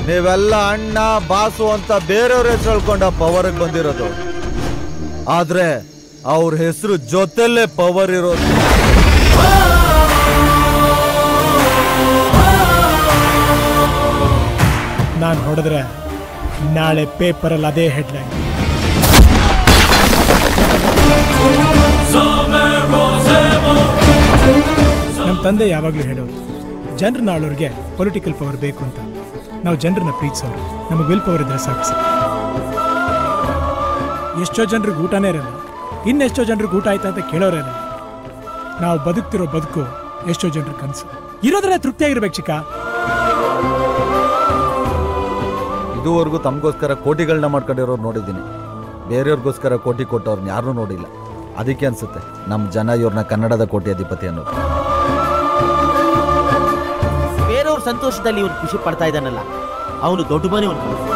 ನೀವೆಲ್ಲ ಅಣ್ಣ ಬಾಸು ಅಂತ ಬೇರೆಯವ್ರ ಹೆಸರು ಹೇಳ್ಕೊಂಡ ಪವರ್ಗೆ ಬಂದಿರೋದು ಆದ್ರೆ ಅವ್ರ ಹೆಸರು ಜೊತೆಲೇ ಪವರ್ ಇರೋದು ನಾನು ಹೊಡೆದ್ರೆ ನಾಳೆ ಪೇಪರಲ್ಲಿ ಅದೇ ಹೆಡ್ಲೈನ್ ನಮ್ಮ ತಂದೆ ಯಾವಾಗಲೂ ಹೇಳೋರು ಜನರನ್ನ ಆಳೋರಿಗೆ ಪೊಲಿಟಿಕಲ್ ಪವರ್ ಬೇಕು ಅಂತ ನಾವು ಜನರನ್ನ ಪ್ರೀತಿಸೋರು ನಮಗೆ ವಿಲ್ ಪವರ್ ಇದ್ರೆ ಸಾಕು ಸರ್ ಎಷ್ಟೋ ಜನರಿಗೆ ಊಟನೇ ಇರಲ್ಲ ಇನ್ನೆಷ್ಟೋ ಜನರಿಗೆ ಊಟ ಆಯ್ತಾ ಅಂತ ಕೇಳೋರೇ ಇರಲ್ಲ ನಾವು ಬದುಕ್ತಿರೋ ಬದುಕು ಎಷ್ಟೋ ಜನರ ಕನಸು ಇರೋದ್ರಲ್ಲೇ ತೃಪ್ತಿಯಾಗಿರ್ಬೇಕು ಚಿಕ್ಕ ಇದುವರೆಗೂ ತಮಗೋಸ್ಕರ ಕೋಟಿಗಳನ್ನ ಮಾಡ್ಕೊಂಡಿರೋರು ನೋಡಿದ್ದೀನಿ ಬೇರೆಯವ್ರಿಗೋಸ್ಕರ ಕೋಟಿ ಕೊಟ್ಟವ್ರನ್ನ ಯಾರೂ ನೋಡಿಲ್ಲ ಅದಕ್ಕೆ ಅನ್ಸುತ್ತೆ ನಮ್ಮ ಜನ ಇವ್ರನ್ನ ಕನ್ನಡದ ಕೋಟಿ ಅಧಿಪತಿ ಅನ್ನೋದು ಬೇರೆಯವ್ರ ಸಂತೋಷದಲ್ಲಿ ಇವನು ಖುಷಿ ಪಡ್ತಾ ಇದ್ದಾನಲ್ಲ ಅವನು ದೊಡ್ಡ ಮನೆ